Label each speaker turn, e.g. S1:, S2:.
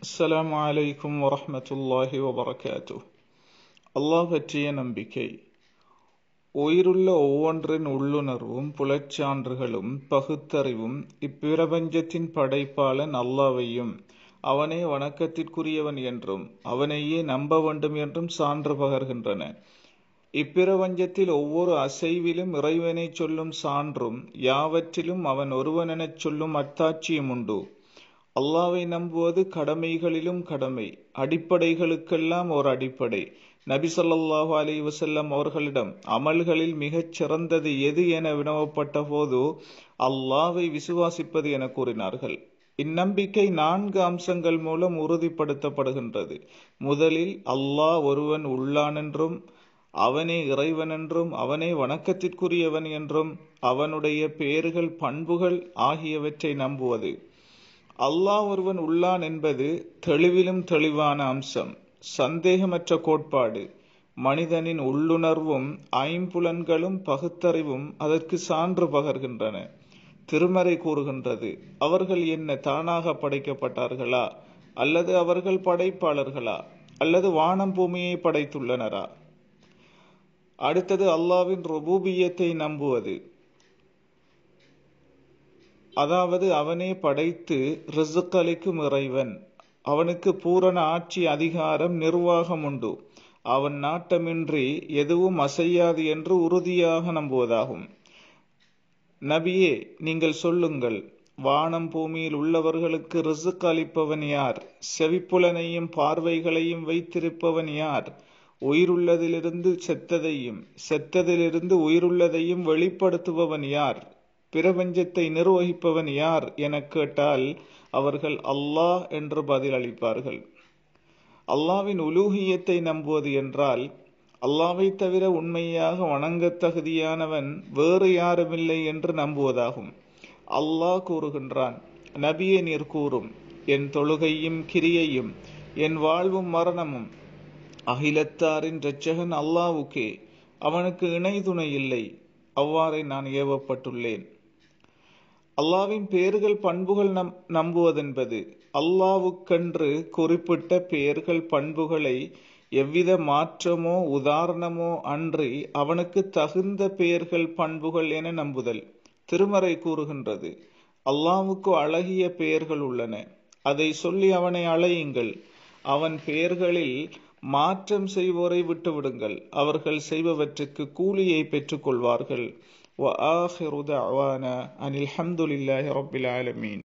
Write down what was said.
S1: அஸ்ஸலாமு அலைக்கும் வரஹ்மத்துல்லாஹி வபரகாத்து அல்லாஹ் பற்றிய நம்பிக்கை உயிருள்ள ஒவ்வொன்றின் உள்ளுணர்வும் புலச்சான்றுகளும் பகுத்தறிவும் இப்பிரபஞ்சத்தின் படைப்பாளன் அல்லாவையும் அவனே வணக்கத்திற்குரியவன் என்றும் அவனையே நம்ப வேண்டும் என்றும் சான்று பகர்கின்றன இப்பிரபஞ்சத்தில் ஒவ்வொரு அசைவிலும் இறைவனைச் சொல்லும் சான்றும் யாவற்றிலும் அவன் ஒருவனெனச் சொல்லும் அத்தாட்சியும் உண்டு அல்லாவை நம்புவது கடமைகளிலும் கடமை அடிப்படைகளுக்கெல்லாம் ஒரு அடிப்படை நபி சொல்லாஹு அலி வசல்லம் அவர்களிடம் அமல்களில் மிகச் சிறந்தது எது என வினவப்பட்ட போது அல்லாவை விசுவாசிப்பது என கூறினார்கள் இந்நம்பிக்கை நான்கு அம்சங்கள் மூலம் உறுதிப்படுத்தப்படுகின்றது முதலில் அல்லாஹ் ஒருவன் உள்ளான் என்றும் அவனே இறைவன் என்றும் அவனே வணக்கத்திற்குரியவன் என்றும் அவனுடைய பெயர்கள் பண்புகள் ஆகியவற்றை நம்புவது அல்லாஹ் ஒருவன் உள்ளான் என்பது தெளிவிலும் தெளிவான அம்சம் சந்தேகமற்ற கோட்பாடு மனிதனின் உள்ளுணர்வும் ஐம்புலன்களும் பகுத்தறிவும் அதற்கு சான்று பகர்கின்றன திருமறை கூறுகின்றது அவர்கள் என்ன தானாக படைக்கப்பட்டார்களா அல்லது அவர்கள் படைப்பாளர்களா அல்லது வானம் பூமியை படைத்துள்ளனரா அடுத்தது அல்லாவின் ருபூபியத்தை நம்புவது அதாவது அவனே படைத்து ரிசுக் அளிக்கும் இறைவன் அவனுக்கு பூரண ஆட்சி அதிகாரம் நிர்வாகம் உண்டு அவன் நாட்டமின்றி எதுவும் அசையாது என்று உறுதியாக நம்புவதாகும் நபியே நீங்கள் சொல்லுங்கள் வானம் பூமியில் உள்ளவர்களுக்கு ரிசுக் அளிப்பவன் யார் செவிப்புலனையும் பார்வைகளையும் வைத்திருப்பவன் யார் உயிருள்ளதிலிருந்து செத்ததையும் செத்ததிலிருந்து உயிருள்ளதையும் வெளிப்படுத்துபவன் யார் பிரபஞ்சத்தை நிர்வகிப்பவன் யார் என கேட்டால் அவர்கள் அல்லாஹ் என்று பதிலளிப்பார்கள் அல்லாவின் உலூகியத்தை நம்புவது என்றால் அல்லாவை தவிர உண்மையாக வணங்கத் தகுதியானவன் வேறு யாருமில்லை என்று நம்புவதாகும் அல்லாஹ் கூறுகின்றான் நபியே நீர் கூறும் என் தொழுகையும் கிரியையும் என் வாழ்வும் மரணமும் அகிலத்தாரின் இரட்சகன் அல்லாவுக்கே அவனுக்கு இணை துணை இல்லை அவ்வாறே நான் ஏவப்பட்டுள்ளேன் அல்லாவின் பெயர்கள் பண்புகள் நம் நம்புவதென்பது அல்லாவுக்கென்று குறிப்பிட்ட பெயர்கள் பண்புகளை எவ்வித மாற்றமோ உதாரணமோ அன்றி அவனுக்கு தகுந்த பெயர்கள் பண்புகள் என நம்புதல் திருமறை கூறுகின்றது அல்லாவுக்கு அழகிய பெயர்கள் உள்ளன அதை சொல்லி அவனை அழையுங்கள் அவன் பெயர்களில் மாற்றம் செய்வோரை விட்டுவிடுங்கள் அவர்கள் செய்பவற்றுக்கு கூலியை பெற்றுக் கொள்வார்கள் وآخر دعوانا أن الحمد لله رب العالمين